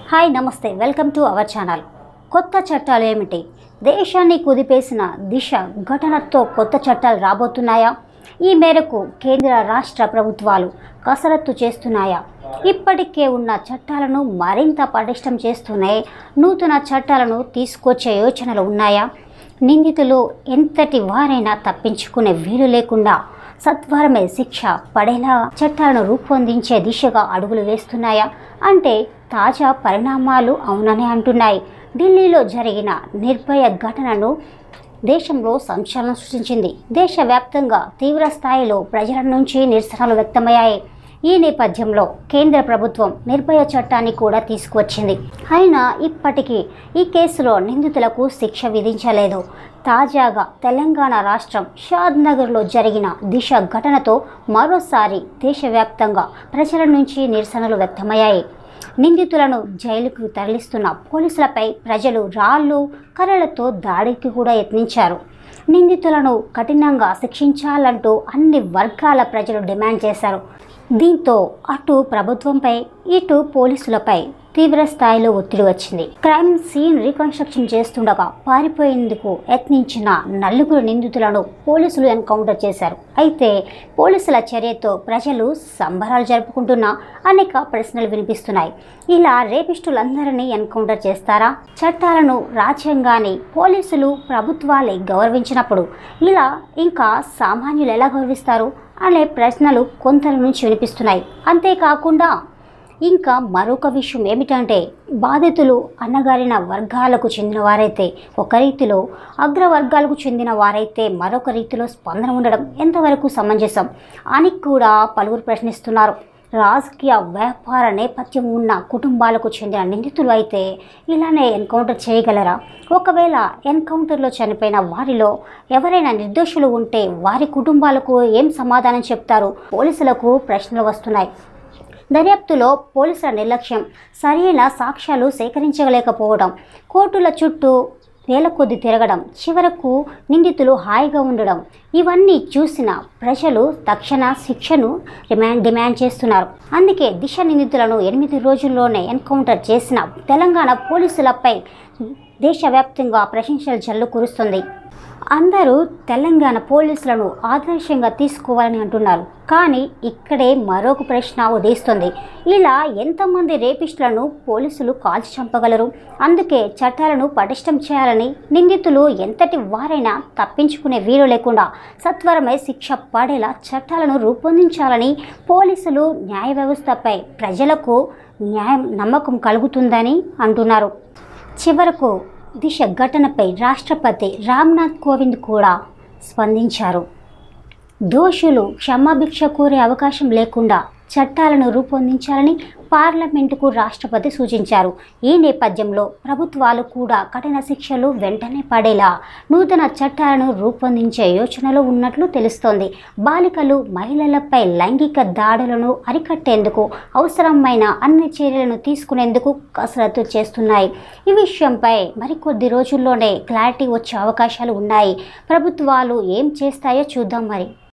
hi నమస్తే welcome to our channel కొత్త చట్టాలు ఏమిటి దేశాన్ని కుదిపేసిన దిశ ఘటనతో కొత్త చట్టాలు రాబోతున్నాయా ఈ మేరకు కేంద్ర రాష్ట్ర ప్రభుత్వాలు కసరత్తు చేస్తున్నాయా ఇప్పటికే ఉన్న చట్టాలను మరింత పటిష్టం చేస్తూనే నూతన చట్టాలను తీసుకొచ్చే యోచనలు ఉన్నాయా నిందితులు ఎంతటి వారైనా తప్పించుకునే వీలు లేకుండా సత్వరమే శిక్ష పడేలా చట్టాలను రూపొందించే దిశగా అడుగులు వేస్తున్నాయా అంటే తాజా పరిణామాలు అవునని అంటున్నాయి ఢిల్లీలో జరిగిన నిర్భయ ఘటనను దేశంలో సంచలనం సృష్టించింది దేశవ్యాప్తంగా తీవ్ర స్థాయిలో ప్రజల నుంచి నిరసనలు వ్యక్తమయ్యాయి ఈ నేపథ్యంలో కేంద్ర ప్రభుత్వం నిర్భయ చట్టాన్ని కూడా తీసుకువచ్చింది అయినా ఇప్పటికీ ఈ కేసులో నిందితులకు శిక్ష విధించలేదు తాజాగా తెలంగాణ రాష్ట్రం షాద్ నగర్లో జరిగిన దిశ ఘటనతో మరోసారి దేశవ్యాప్తంగా ప్రజల నుంచి నిరసనలు వ్యక్తమయ్యాయి నిందితులను జైలుకు తరలిస్తున్న పోలీసులపై ప్రజలు రాళ్ళు కర్రలతో దాడికి కూడా యత్నించారు నిందితులను కఠినంగా శిక్షించాలంటూ అన్ని వర్గాల ప్రజలు డిమాండ్ చేశారు దీంతో అటు ప్రభుత్వంపై ఇటు పోలీసులపై తీవ్ర స్థాయిలో ఒత్తిడి వచ్చింది క్రైమ్ సీన్ రీకన్స్ట్రక్షన్ చేస్తుండగా పారిపోయేందుకు యత్నించిన నలుగురు నిందితులను పోలీసులు ఎన్కౌంటర్ చేశారు అయితే పోలీసుల చర్యతో ప్రజలు సంబరాలు జరుపుకుంటున్న అనేక ప్రశ్నలు వినిపిస్తున్నాయి ఇలా రేపిస్టులందరినీ ఎన్కౌంటర్ చేస్తారా చట్టాలను రాజ్యాంగాన్ని పోలీసులు ప్రభుత్వాలే గౌరవించినప్పుడు ఇలా ఇంకా సామాన్యులు ఎలా గౌరవిస్తారు అనే ప్రశ్నలు కొంతల నుంచి వినిపిస్తున్నాయి అంతేకాకుండా ఇంకా మరొక విషయం ఏమిటంటే బాధితులు అన్నగారిన వర్గాలకు చెందిన వారైతే ఒక రీతిలో అగ్రవర్గాలకు చెందిన వారైతే మరొక రీతిలో స్పందన ఉండడం ఎంతవరకు సమంజసం అని కూడా పలువురు ప్రశ్నిస్తున్నారు రాజకీయ వ్యాపార నేపథ్యం ఉన్న కుటుంబాలకు చెందిన నిందితులు అయితే ఇలానే ఎన్కౌంటర్ చేయగలరా ఒకవేళ ఎన్కౌంటర్లో చనిపోయిన వారిలో ఎవరైనా నిర్దోషులు ఉంటే వారి కుటుంబాలకు ఏం సమాధానం చెప్తారు పోలీసులకు ప్రశ్నలు వస్తున్నాయి దర్యాప్తులో పోలీసుల నిర్లక్ష్యం సరైన సాక్ష్యాలు సేకరించలేకపోవడం కోర్టుల చుట్టూ వేల కొద్ది తిరగడం చివరకు నిందితులు హాయిగా ఉండడం ఇవన్నీ చూసిన ప్రజలు తక్షణ శిక్షను డిమాండ్ డిమాండ్ చేస్తున్నారు అందుకే దిశ నిందితులను ఎనిమిది రోజుల్లోనే ఎన్కౌంటర్ చేసిన తెలంగాణ పోలీసులపై దేశవ్యాప్తంగా ప్రశంసల జల్లు కురుస్తుంది అందరూ తెలంగాణ పోలీసులను ఆదర్శంగా తీసుకోవాలని అంటున్నారు కానీ ఇక్కడే మరొక ప్రశ్న ఉదయిస్తుంది ఇలా ఎంతమంది రేపిస్టులను పోలీసులు కాల్చి చంపగలరు అందుకే చట్టాలను పటిష్టం చేయాలని నిందితులు ఎంతటి వారైనా తప్పించుకునే వీలు లేకుండా సత్వరమే శిక్ష పడేలా చట్టాలను రూపొందించాలని పోలీసులు న్యాయ వ్యవస్థపై ప్రజలకు న్యాయం నమ్మకం కలుగుతుందని అంటున్నారు చివరకు దిశ ఘటనపై రాష్ట్రపతి రామ్నాథ్ కోవింద్ కూడా స్పందించారు దోషులు క్షమాభిక్ష కోరే అవకాశం లేకుండా చట్టాలను రూపొందించాలని పార్లమెంటుకు రాష్ట్రపతి సూచించారు ఈ నేపథ్యంలో ప్రభుత్వాలు కూడా కఠిన శిక్షలు వెంటనే పడేలా నూతన చట్టాలను రూపొందించే యోచనలో ఉన్నట్లు తెలుస్తోంది బాలికలు మహిళలపై లైంగిక దాడులను అరికట్టేందుకు అవసరమైన అన్ని చర్యలను తీసుకునేందుకు కసరత్తు చేస్తున్నాయి ఈ విషయంపై మరికొద్ది రోజుల్లోనే క్లారిటీ వచ్చే అవకాశాలు ఉన్నాయి ప్రభుత్వాలు ఏం చేస్తాయో చూద్దాం మరి